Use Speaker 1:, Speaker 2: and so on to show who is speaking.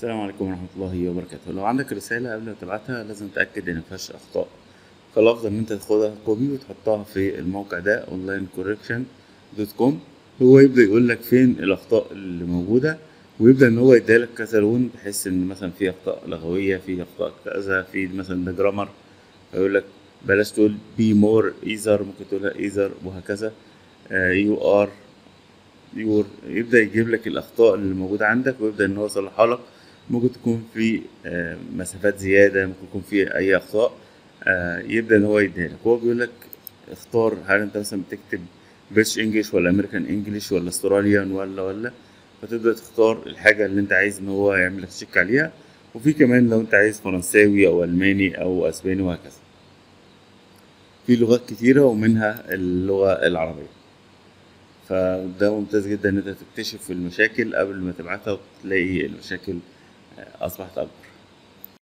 Speaker 1: السلام عليكم ورحمة الله وبركاته لو عندك رسالة قبل ما تبعتها لازم تتأكد إن مفيهاش أخطاء فالأفضل إن أنت تاخدها كوبي وتحطها في الموقع ده onlinecorrection.com هو يبدأ يقول لك فين الأخطاء اللي موجودة ويبدأ إن هو يديلك كذا لون بحيث إن مثلا في أخطاء لغوية في أخطاء كذا في مثلا ده جرامر فيقول لك بلاش تقول بي مور ايزر ممكن تقولها ايزر وهكذا يو ار يور يبدأ يجيب لك الأخطاء اللي موجودة عندك ويبدأ إن هو يصلحها لك ممكن تكون في آه، مسافات زيادة ممكن يكون في أي أخطاء آه، يبدأ إن هو يديها لك هو بيقول لك اختار هل أنت مثلا بتكتب بريتش انجلش ولا امريكان انجلش ولا استراليان ولا ولا فتبدأ تختار الحاجة اللي أنت عايز إن هو يعمل لك تشيك عليها وفي كمان لو أنت عايز فرنساوي أو ألماني أو أسباني وهكذا في لغات كتيرة ومنها اللغة العربية فده ممتاز جدا ان انت تكتشف المشاكل قبل ما تبعتها وتلاقي المشاكل آه، اصبحت اكبر